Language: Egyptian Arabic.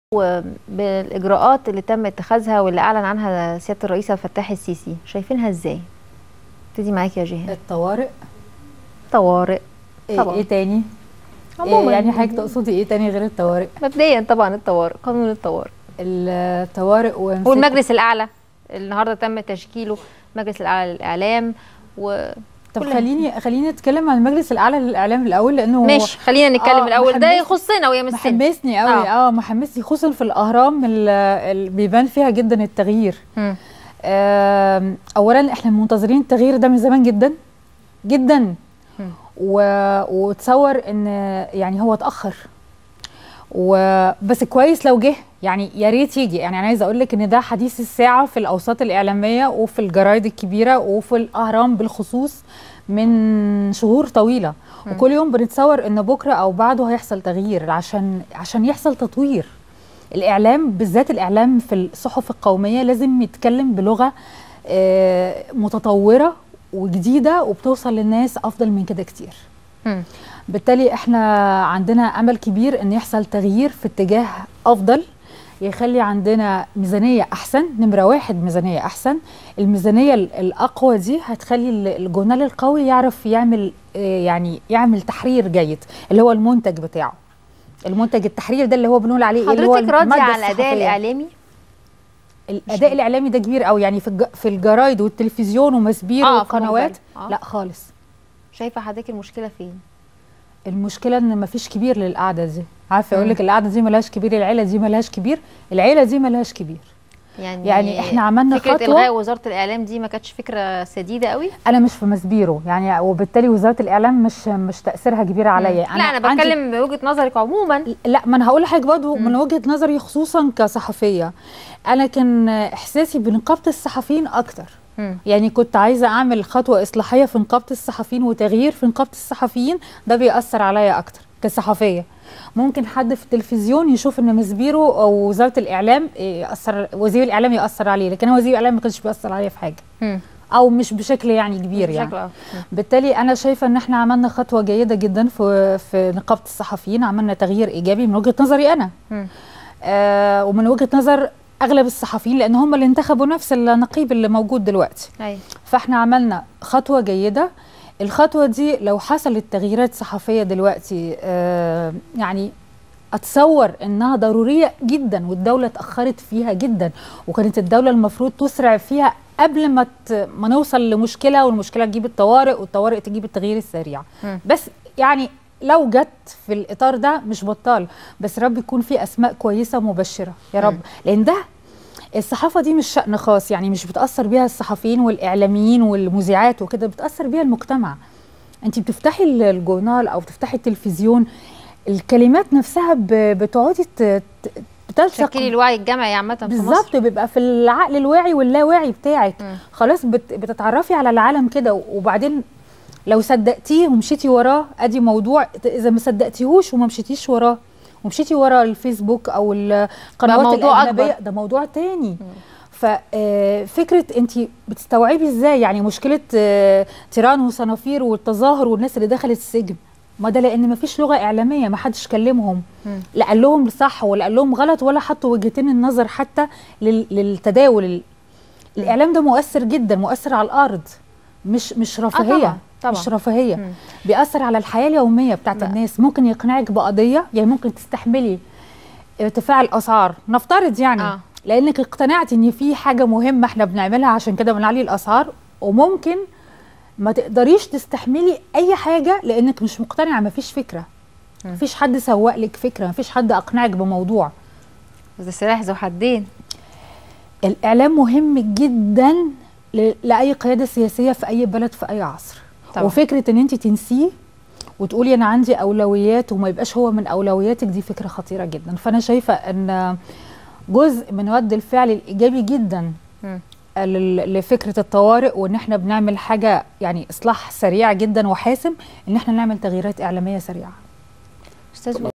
وبالاجراءات اللي تم اتخاذها واللي اعلن عنها سياده الرئيس عبد الفتاح السيسي شايفينها ازاي ابتدي معاكي يا جيهان الطوارئ طوارئ إيه, طبعاً. ايه تاني عموما إيه يعني حضرتك تقصدي ايه تاني غير الطوارئ مبدئيا طبعا الطوارئ قانون الطوارئ الطوارئ وإمساك- والمجلس الاعلى النهارده تم تشكيله المجلس الاعلى للاعلام و طب كل- خليني خليني اتكلم عن المجلس الاعلى للاعلام الاول لانه ماشي خلينا نتكلم آه، الاول ده محمس- يخصنا ويمسنا محمسني قوي آه. اه, محمسني خصوصا في الاهرام اللي بيبان فيها جدا التغيير مم. آم، اولا احنا منتظرين التغيير ده من زمان جدا جدا مم. و... وتصور ان يعني هو اتاخر وبس كويس لو جه يعني يا ريت يجي يعني انا عايزه اقول لك ان ده حديث الساعه في الاوساط الاعلاميه وفي الجرايد الكبيره وفي الاهرام بالخصوص من شهور طويله مم. وكل يوم بنتصور ان بكره او بعده هيحصل تغيير عشان عشان يحصل تطوير الاعلام بالذات الاعلام في الصحف القوميه لازم يتكلم بلغه آه، متطوره وجديده وبتوصل للناس افضل من كده كتير مم. بالتالي احنا عندنا امل كبير ان يحصل تغيير في اتجاه افضل يخلي عندنا ميزانيه احسن نمره واحد ميزانيه احسن الميزانيه ال- الاقوى دي هتخلي ال- الجورنال القوي يعرف يعمل آه، يعني يعمل تحرير جيد اللي هو المنتج بتاعه المنتج التحرير ده اللي هو بنقول عليه ايه اللي هو حضرتك راضيه المادة على الاداء الصحفية. الاعلامي الاداء الاعلامي ده كبير قوي يعني في الج- في الجرايد والتلفزيون ومسبير آه، في والقنوات الموبايل. آه. لا خالص شايفه حضرتك المشكله فين المشكله ان مفيش كبير للقعده دي عارفه مم. اقول لك القعده دي ملهاش كبير العيله دي ملهاش كبير العيله دي ملهاش كبير يعني يعني إحنا عملنا فكره خطوة- الغاء وزاره الاعلام دي ما كانتش فكره سديده قوي انا مش في مسبيره يعني وبالتالي وزاره الاعلام مش مش تاثيرها كبير عليا لا انا عندي- بتكلم بوجهه نظرك عموما لا ما انا هقول لحضرتك برضه مم. من وجهه نظري خصوصا كصحفيه انا كان احساسي بنقابه الصحفيين اكتر مم. يعني كنت عايزه اعمل خطوه اصلاحيه في نقابه الصحفيين وتغيير في نقابه الصحفيين ده بيأثر عليا اكتر كصحفيه ممكن حد في التلفزيون يشوف ان مسبيرو او وزاره الاعلام يأثر وزير الاعلام يأثر عليه لكن هو وزير الاعلام ما كانش بيأثر عليا في حاجه مم. او مش بشكل يعني كبير يعني بشكل آه. مم. بالتالي انا شايفه ان احنا عملنا خطوه جيده جدا في في نقابه الصحفيين عملنا تغيير ايجابي من وجهه نظري انا مم. آه ومن وجهه نظر اغلب الصحفيين لان هم اللي انتخبوا نفس النقيب اللي موجود دلوقتي ايوه فاحنا عملنا خطوه جيده الخطوه دي لو حصلت تغييرات صحفيه دلوقتي آه يعني اتصور انها ضروريه جدا والدوله اتاخرت فيها جدا وكانت الدوله المفروض تسرع فيها قبل ما ت- ما نوصل لمشكله والمشكله تجيب الطوارئ والطوارئ تجيب التغيير السريع مم. بس يعني لو جت في الاطار ده مش بطال بس رب يكون في اسماء كويسه مبشره يا رب مم. لان ده الصحافه دي مش شأن خاص يعني مش بتأثر بيها الصحفيين والإعلاميين والمذيعات وكده بتأثر بيها المجتمع انت بتفتحي ال- الجورنال او بتفتحي التلفزيون الكلمات نفسها ب- بتقعدي ت- ت- بتلصق تشكيل الوعي الجمعي عامه في مصر بالظبط بيبقى في العقل الواعي واللاواعي بتاعك مم. خلاص بت بتتعرفي على العالم كده وبعدين لو صدقتيه ومشيتي وراه ادي موضوع اذا ما صدقتيهوش وما مشيتيش وراه ومشيتي ورا الفيسبوك او القنوات موضوع الاجنبيه أكبر. ده موضوع تاني ففكره انت بتستوعبي ازاي يعني مشكله آه، تيران وصنافير والتظاهر والناس اللي دخلت السجن ما ده لان ما فيش لغه اعلاميه ما حدش كلمهم مم. لا قال لهم صح ولا قال لهم غلط ولا حطوا وجهتين النظر حتى لل- للتداول ال- الاعلام ده مؤثر جدا مؤثر على الارض مش مش رفاهيه طبعاً، طبعاً. مش رفاهيه مم. بيأثر على الحياه اليوميه بتاعت لا. الناس ممكن يقنعك بقضيه يعني ممكن تستحملي ارتفاع الاسعار نفترض يعني آه. لانك اقتنعتي ان في حاجه مهمه احنا بنعملها عشان كده بنعلي الاسعار وممكن ما تقدريش تستحملي اي حاجه لانك مش مقتنعه مفيش فكره مم. مفيش حد سوق لك فكره مفيش حد اقنعك بموضوع بس ده سلاح ذو حدين الاعلام مهم جدا ل- لاي قياده سياسيه في اي بلد في اي عصر طبعاً. وفكره ان انت تنسيه وتقولي انا عندي اولويات وما يبقاش هو من اولوياتك دي فكره خطيره جدا فانا شايفه ان جزء من رد الفعل الايجابي جدا مم. لل- لفكره الطوارئ وان احنا بنعمل حاجه يعني اصلاح سريع جدا وحاسم ان احنا نعمل تغييرات اعلاميه سريعه استاذ